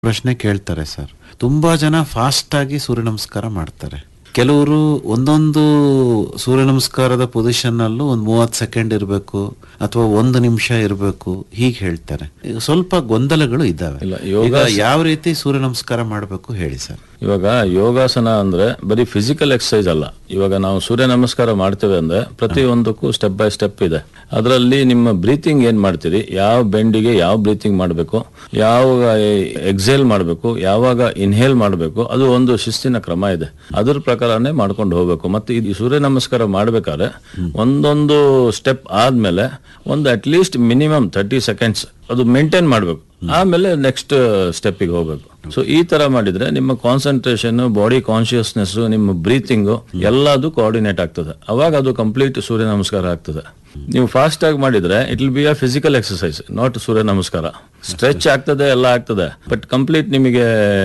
ಪ್ರಶ್ನೆ ಕೇಳ್ತಾರೆ ಸರ್ ತುಂಬಾ ಜನ ಫಾಸ್ಟ್ ಆಗಿ ಸೂರ್ಯ ನಮಸ್ಕಾರ ಮಾಡ್ತಾರೆ ಕೆಲವರು ಒಂದೊಂದು ಸೂರ್ಯ ನಮಸ್ಕಾರದ ಪೊಸಿಷನ್ ಅಲ್ಲೂ ಒಂದು ಮೂವತ್ತು ಸೆಕೆಂಡ್ ಇರಬೇಕು ಅಥವಾ ಒಂದು ನಿಮಿಷ ಇರಬೇಕು ಹೀಗೆ ಹೇಳ್ತಾರೆ ಈಗ ಸ್ವಲ್ಪ ಗೊಂದಲಗಳು ಇದ್ದಾವೆ ಇಲ್ಲ, ಯೋಗ- ಈಗ ಯಾವ ರೀತಿ ಸೂರ್ಯ ನಮಸ್ಕಾರ ಮಾಡಬೇಕು ಹೇಳಿ ಸರ್ ಇವಾಗ ಯೋಗಾಸನ ಅಂದ್ರೆ ಬರೀ ಫಿಸಿಕಲ್ ಎಕ್ಸಸೈಸ್ ಅಲ್ಲ ಇವಾಗ ನಾವು ಸೂರ್ಯ ನಮಸ್ಕಾರ ಮಾಡ್ತೇವೆ ಅಂದ್ರೆ ಪ್ರತಿಯೊಂದಕ್ಕೂ ಸ್ಟೆಪ್ ಬೈ ಸ್ಟೆಪ್ ಇದೆ ಅದರಲ್ಲಿ ನಿಮ್ಮ ಬ್ರೀತಿಂಗ್ ಏನ್ ಮಾಡ್ತೀರಿ ಯಾವ ಬೆಂಡಿಗೆ ಯಾವ ಬ್ರೀತಿಂಗ್ ಮಾಡಬೇಕು ಯಾವಾಗ ಎಕ್ಸೇಲ್ ಮಾಡಬೇಕು ಯಾವಾಗ ಇನ್ಹೇಲ್ ಮಾಡಬೇಕು ಅದು ಒಂದು ಶಿಸ್ತಿನ ಕ್ರಮ ಇದೆ ಅದ್ರ ಪ್ರಕಾರನೇ ಮಾಡ್ಕೊಂಡು ಹೋಗ್ಬೇಕು ಮತ್ತೆ ಈ ಸೂರ್ಯ ನಮಸ್ಕಾರ ಮಾಡ್ಬೇಕಾದ್ರೆ ಒಂದೊಂದು ಸ್ಟೆಪ್ ಆದ್ಮೇಲೆ ಒಂದು at least minimum thirty seconds ಅದು ಮೇಂಟೈನ್ ಮಾಡಬೇಕು ಆಮೇಲೆ ನೆಕ್ಸ್ಟ್ ಸ್ಟೆಪ್ಪಿಗೆ ಹೋಗ್ಬೇಕು ಸೊ ಈ ತರ ಮಾಡಿದ್ರೆ ನಿಮ್ಮ ಕಾನ್ಸಂಟ್ರೇಷನ್ ಬಾಡಿ ಕಾನ್ಶಿಯಸ್ನೆಸ್ ನಿಮ್ಮ ಬ್ರೀತಿಂಗ್ ಎಲ್ಲದು ಕೋಆರ್ಡಿನೇಟ್ ಆಗ್ತದೆ ಅವಾಗ ಅದು ಕಂಪ್ಲೀಟ್ ಸೂರ್ಯ ನಮಸ್ಕಾರ ಆಗ್ತದೆ ನೀವು ಫಾಸ್ಟ್ ಆಗಿ ಮಾಡಿದ್ರೆ it will be a physical exercise not Surya Namaskar stretch ಆಗ್ತದೆ ಎಲ್ಲ ಆಗ್ತದೆ ಬಟ್ ಕಂಪ್ಲೀಟ್ ನಿಮಗೆ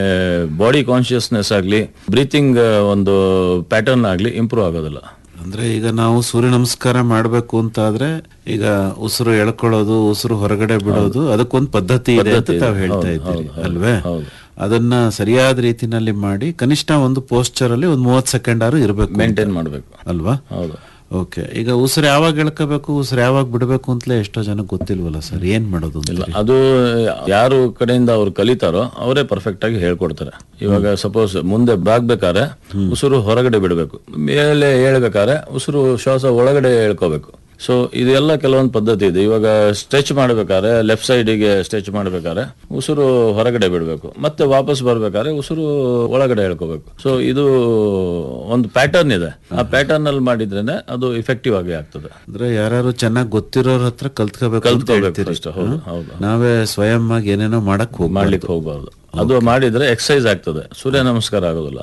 ಬಾಡಿ ಕಾನ್ಶಿಯಸ್ನೆಸ್ ಆಗಲಿ ಬ್ರೀತಿಂಗ್ ಒಂದು ಪ್ಯಾಟರ್ನ್ ಆಗಲಿ ಇಂಪ್ರೂವ್ ಆಗೋದಿಲ್ಲ ಅಂದ್ರೆ ಈಗ ನಾವು ಸೂರ್ಯ ನಮಸ್ಕಾರ ಮಾಡ್ಬೇಕು ಅಂತ ಆದ್ರೆ ಈಗ ಉಸಿರು ಎಳ್ಕೊಳ್ಳೋದು ಉಸಿರು ಹೊರಗಡೆ ಬಿಡೋದು ಅದಕ್ಕೊಂದು ಪದ್ಧತಿ ಇದೆ ಅಂತ ತಾವು ಹೇಳ್ತಾ ಇದ್ದೀರಿ ಅಲ್ವೇ ಹೌದು. ಅದನ್ನ ಸರಿಯಾದ ರೀತಿನಲ್ಲಿ ಮಾಡಿ ಕನಿಷ್ಠ ಒಂದು ಪೋಸ್ಚರ್ ಅಲ್ಲಿ ಒಂದು ಮೂವತ್ ಸೆಕೆಂಡ್ ಆದ್ರೂ ಇರಬೇಕು ಮೇಂಟೈನ್ ಮಾಡಬೇಕು ಅಲ್ವಾ ಹೌದು ಓಕೆ ಈಗ ಉಸಿರು ಯಾವಾಗ ಎಳ್ಕೋಬೇಕು ಉಸಿರು ಯಾವಾಗ ಬಿಡಬೇಕು ಅಂತಲೇ ಎಷ್ಟೋ ಜನ ಗೊತ್ತಿಲ್ವಲ್ಲ ಸರ್ ಏನ್ ಮಾಡೋದು ಅಂತ ಇಲ್ಲ ಅದು ಯಾರು ಕಡೆಯಿಂದ ಅವ್ರು ಕಲಿತಾರೋ ಅವರೇ ಪರ್ಫೆಕ್ಟ್ ಆಗಿ ಹೇಳ್ಕೊಡ್ತಾರೆ ಇವಾಗ ಸಪೋಸ್ ಮುಂದೆ ಬಾಗ್ಬೇಕಾದ್ರೆ ಉಸಿರು ಹೊರಗಡೆ ಬಿಡಬೇಕು ಮೇಲೆ ಹೇಳ್ಬೇಕಾದ್ರೆ ಉಸಿರು ಶ್ವಾಸ ಒಳಗಡೆ ಹೇಳ್ಕೋಬೇಕು ಸೊ ಇದೆಲ್ಲ ಕೆಲವೊಂದು ಪದ್ಧತಿ ಇದೆ ಇವಾಗ ಸ್ಟ್ರೆಚ್ ಮಾಡ್ಬೇಕಾದ್ರೆ ಲೆಫ್ಟ್ ಸೈಡಿಗೆ ಸ್ಟ್ರೆಚ್ ಮಾಡ್ಬೇಕಾದ್ರೆ ಉಸಿರು ಹೊರಗಡೆ ಬಿಡಬೇಕು ಮತ್ತೆ ವಾಪಸ್ ಬರ್ಬೇಕಾದ್ರೆ ಉಸಿರು ಒಳಗಡೆ ಹೇಳ್ಕೋಬೇಕು ಸೊ ಇದು ಒಂದು ಪ್ಯಾಟರ್ನ್ ಇದೆ ಆ ಪ್ಯಾಟರ್ನ್ ಅಲ್ಲಿ ಮಾಡಿದ್ರೇನೆ ಅದು ಇಫೆಕ್ಟಿವ್ ಆಗಿ ಆಗ್ತದೆ ಅಂದ್ರೆ ಯಾರು ಚೆನ್ನಾಗಿ ಗೊತ್ತಿರೋರ್ ಹತ್ರ ಕಲ್ತ್ಕೋಬೇಕು ಅಂತ ಕಲ್ತ್ಕೋಬೇಕು ಹೇಳ್ತೀರಿ. first, ಹೌದು ಹೌದು ನಾವೇ ಸ್ವಯಂ ಆಗಿ ಏನೇನೋ ಮಾಡಕ್ ಹೋಗ್ ಮಾಡ್ಲಿಕ್ಕೆ ಹೋಗ್ಬಾರ್ದು ಅದು ಮಾಡಿದ್ರೆ ಎಕ್ಸಸೈಸ್ ಆಗ್ತದೆ ಸೂರ್ಯ ನಮಸ್ಕಾರ ಆಗೋದಿಲ್ಲ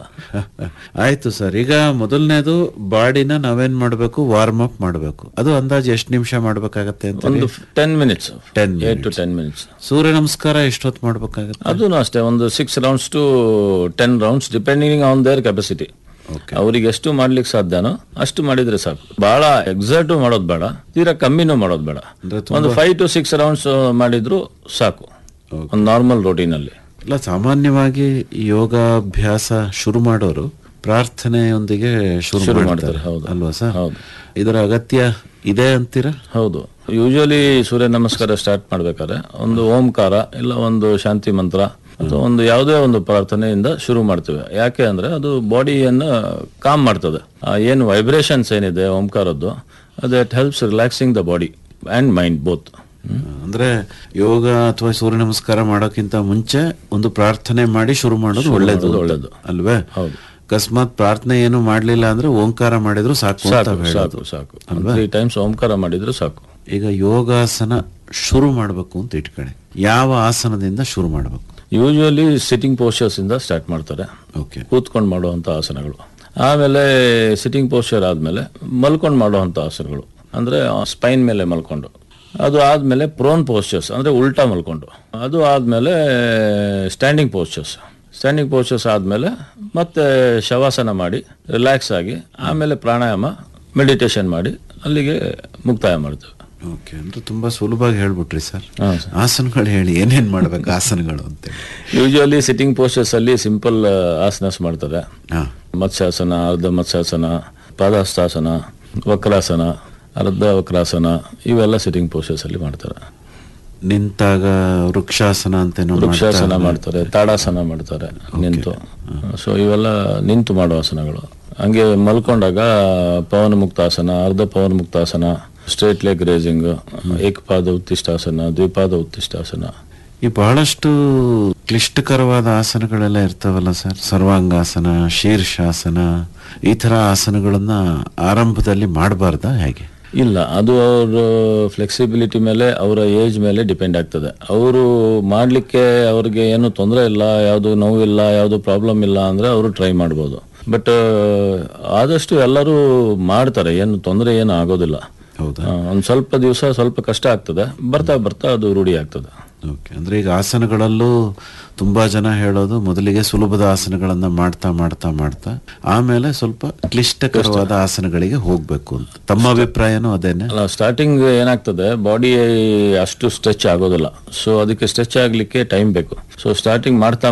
ಆಯ್ತು ಸರ್ ಈಗ ಮೊದಲನೇದು ಬಾಡಿನ ನಾವೇನ್ ಮಾಡ್ಬೇಕು ವಾರ್ಮ್ ಅಪ್ ಮಾಡ್ಬೇಕು ಅದು ಅಂದಾಜು ಎಷ್ಟು ನಿಮಿಷ ಮಾಡ್ಬೇಕಾಗತ್ತೆ ಅಂತ ಒಂದು ten minutes 10 eight to ten minutes Surya Namaskar ಎಷ್ಟೊತ್ತು ಮಾಡ್ಬೇಕಾಗತ್ತೆ ಅದೂ ಅಷ್ಟೇ ಒಂದು six rounds to ten rounds depending on their capacity Okay. ಅವ್ರಿಗೆ ಎಷ್ಟು ಮಾಡ್ಲಿಕ್ಕೆ ಸಾಧ್ಯನೋ ಅಷ್ಟು ಮಾಡಿದ್ರೆ ಸಾಕು ಬಹಳ ಎಕ್ಸಾಕ್ಟ್ ಮಾಡೋದು ಬೇಡ ತೀರಾ ಕಮ್ಮಿನೂ ಮಾಡೋದು ಬೇಡ ಅಂದ್ರೆ ಒಂದು ಫೈವ್ ಟು ಸಿಕ್ಸ್ ರೌಂಡ್ಸ್ ಮಾಡಿದ್ರು ಸಾಕು ಒಂದು ನಾರ್ಮಲ್ ರೋಟೀನ್ ಅಲ್ಲಿ ಇಲ್ಲ ಸಾಮಾನ್ಯವಾಗಿ ಈ ಯೋಗಾಭ್ಯಾಸ ಶುರು ಮಾಡೋರು ಪ್ರಾರ್ಥನೆಯೊಂದಿಗೆ ಶುರು ಶುರು ಮಾಡ್ತಾರೆ ಮಾಡ್ತಾರೆ, ಹೌದು. ಅಲ್ವಾ ಸರ್ ಹೌದು. ಇದರ ಅಗತ್ಯ ಇದೆ ಅಂತೀರಾ ಹೌದು ಯೂಶಲಿ ಸೂರ್ಯ ನಮಸ್ಕಾರ ಸ್ಟಾರ್ಟ್ ಮಾಡ್ಬೇಕಾದ್ರೆ ಒಂದು ಓಂಕಾರ ಇಲ್ಲ ಒಂದು ಶಾಂತಿ ಮಂತ್ರ ಅಥವಾ ಒಂದು ಯಾವುದೇ ಒಂದು ಪ್ರಾರ್ಥನೆಯಿಂದ ಶುರು ಮಾಡ್ತೇವೆ ಯಾಕೆ ಅಂದ್ರೆ ಅದು ಬಾಡಿಯನ್ನು ಕಾಮ್ ಮಾಡ್ತದೆ ಆ ಏನು ವೈಬ್ರೇಷನ್ಸ್ ಏನಿದೆ ಓಂಕಾರದ್ದು ಅದು it helps relaxing the body and mind both ಅಂದ್ರೆ ಯೋಗ ಅಥವಾ ಸೂರ್ಯ ನಮಸ್ಕಾರ ಮಾಡೋಕ್ಕಿಂತ ಮುಂಚೆ ಒಂದು ಪ್ರಾರ್ಥನೆ ಮಾಡಿ ಶುರು ಮಾಡೋದು ಒಳ್ಳೇದು ಮಾಡೋದು ಅಂತ. ಒಳ್ಳೇದು. ಅಲ್ವೇ ಹೌದು. ಅಕಸ್ಮಾತ್ ಪ್ರಾರ್ಥನೆ ಏನು ಮಾಡ್ಲಿಲ್ಲ ಅಂದ್ರೆ ಓಂಕಾರ ಮಾಡಿದ್ರು ಸಾಕು ಅಂತ ಸಾಕು ಹೇಳೋದು ಸಾಕು ಸಾಕು ತ್ರೀ ಟೈಮ್ಸ್ ಓಂಕಾರ ಮಾಡಿದ್ರು ಸಾಕು ಈಗ ಯೋಗಾಸನ ಶುರು ಮಾಡಬೇಕು ಅಂತ ಇಟ್ಕೊಳ್ಳಿ ಯಾವ ಆಸನದಿಂದ ಶುರು ಮಾಡಬೇಕು ಯೂಶಲಿ ಸಿಟ್ಟಿಂಗ್ ಪೋಸ್ಚರ್ಸ್ ಇಂದ ಸ್ಟಾರ್ಟ್ ಮಾಡ್ತಾರೆ ಓಕೆ ಕೂತ್ಕೊಂಡು ಮಾಡುವಂಥ ಆಸನಗಳು ಆಮೇಲೆ ಸಿಟ್ಟಿಂಗ್ ಪೋಸ್ಚರ್ ಆದಮೇಲೆ ಮಲ್ಕೊಂಡು ಮಾಡುವಂಥ ಆಸನಗಳು ಅಂದರೆ ಸ್ಪೈನ್ ಮೇಲೆ ಮಲ್ಕೊಂಡು ಅದು ಆದಮೇಲೆ ಪ್ರೋನ್ ಪೋಸ್ಚರ್ಸ್ ಅಂದರೆ ಉಲ್ಟಾ ಮಲ್ಕೊಂಡು ಅದು ಆದಮೇಲೆ ಸ್ಟ್ಯಾಂಡಿಂಗ್ ಪೋಸ್ಚರ್ಸ್ ಸ್ಟ್ಯಾಂಡಿಂಗ್ ಪೋಸ್ಚರ್ಸ್ ಆದಮೇಲೆ ಮತ್ತೆ ಶವಾಸನ ಮಾಡಿ ರಿಲ್ಯಾಕ್ಸ್ ಆಗಿ ಆಮೇಲೆ ಪ್ರಾಣಾಯಾಮ ಮೆಡಿಟೇಷನ್ ಮಾಡಿ ಅಲ್ಲಿಗೆ ಮುಕ್ತಾಯ ಮಾಡ್ತೇವೆ ಓಕೆ ಅಂದ್ರೆ ತುಂಬಾ ಸುಲಭವಾಗಿ ಹೇಳ್ಬಿಟ್ರಿ ಸರ್ ಹಾಂ ಸರ್ ಆಸನಗಳು ಹೇಳಿ ಏನೇನ್ ಮಾಡ್ಬೇಕು ಆಸನಗಳು ಅಂತೇಳಿ ಯೂಶಲಿ ಸಿಟ್ಟಿಂಗ್ ಪೋಸ್ಚರ್ಸ್ ಅಲ್ಲಿ ಸಿಂಪಲ್ ಆಸನಸ್ ಮಾಡ್ತಾರೆ ಹಾ ಮತ್ಸ್ಯಾಸನ ಅರ್ಧ ಮತ್ಸ್ಯಾಸನ ಪಾದಹಸ್ತಾಸನ ವಕ್ರಾಸನ ಅರ್ಧ ವಕ್ರಾಸನ ಇವೆಲ್ಲ ಸಿಟ್ಟಿಂಗ್ ಪೋಸ್ಟರ್ಸ್ ಅಲ್ಲಿ ಮಾಡ್ತಾರೆ ನಿಂತಾಗ ವೃಕ್ಷಾಸನ ಅಂತೇನೋ ವೃಕ್ಷಾಸನ ಮಾಡ್ತಾರೆ ತಾಡಾಸನ ಮಾಡ್ತಾರೆ ನಿಂತು ಸೊ ಇವೆಲ್ಲ ನಿಂತು ಮಾಡೋ ಆಸನಗಳು ಹಂಗೆ ಮಲ್ಕೊಂಡಾಗ Pavanamuktasana Ardha Pavanamuktasana straight leg raising Ekapada Uttishtasana Dwipada Uttishtasana ಈ ಬಹಳಷ್ಟು ಕ್ಲಿಷ್ಟಕರವಾದ ಆಸನಗಳೆಲ್ಲ ಇರ್ತಾವಲ್ಲ ಸರ್ ಸರ್ವಾಂಗಾಸನ ಶೀರ್ಷಾಸನ ಈ ತರ ಆಸನಗಳನ್ನ ಆರಂಭದಲ್ಲಿ ಮಾಡಬಾರ್ದಾ ಹೇಗೆ ಇಲ್ಲ ಅದು ಅವ್ರ ಫ್ಲೆಕ್ಸಿಬಿಲಿಟಿ ಮೇಲೆ ಅವರ ಏಜ್ ಮೇಲೆ ಡಿಪೆಂಡ್ ಆಗ್ತದೆ ಅವರು ಮಾಡಲಿಕ್ಕೆ ಅವ್ರಿಗೆ ಏನು ತೊಂದರೆ ಇಲ್ಲ ಯಾವುದು ನೋವಿಲ್ಲ ಯಾವುದು ಪ್ರಾಬ್ಲಮ್ ಇಲ್ಲ ಅಂದ್ರೆ ಅವರು ಟ್ರೈ ಮಾಡ್ಬೋದು ಬಟ್ ಆದಷ್ಟು ಎಲ್ಲರೂ ಮಾಡ್ತಾರೆ ಏನು ತೊಂದರೆ ಏನು ಆಗೋದಿಲ್ಲ ಹೌದಾ ಆ, ಒಂದ್ ಸ್ವಲ್ಪ ದಿವಸ ಸ್ವಲ್ಪ ಕಷ್ಟ ಆಗ್ತದೆ ಬರ್ತಾ ಬರ್ತಾ ಅದು ರೂಢಿ ಆಗ್ತದೆ ಓಕೆ ಅಂದ್ರೆ ಈಗ ಆಸನಗಳಲ್ಲೂ ತುಂಬಾ ಜನ ಹೇಳೋದು ಮೊದಲಿಗೆ ಸುಲಭದ ಆಸನಗಳನ್ನ ಮಾಡ್ತಾ ಮಾಡ್ತಾ ಮಾಡ್ತಾ ಆಮೇಲೆ ಸ್ವಲ್ಪ ಕ್ಲಿಷ್ಟಕರವಾದ ಆಸನಗಳಿಗೆ ಹೋಗ್ಬೇಕು ಅಂತ ತಮ್ಮ ಅಭಿಪ್ರಾಯನೂ ಅದೇನೆ ಅಲ್ಲ ಸ್ಟಾರ್ಟಿಂಗ್ ಏನಾಗ್ತದೆ ಬಾಡಿ ಅಷ್ಟು ಸ್ಟ್ರೆಚ್ ಆಗೋದಿಲ್ಲ ಸೊ ಅದಕ್ಕೆ ಸ್ಟ್ರೆಚ್ ಆಗ್ಲಿಕ್ಕೆ ಟೈಮ್ ಬೇಕು ಸೊ ಸ್ಟಾರ್ಟಿಂಗ್ ಮಾಡ್ತಾ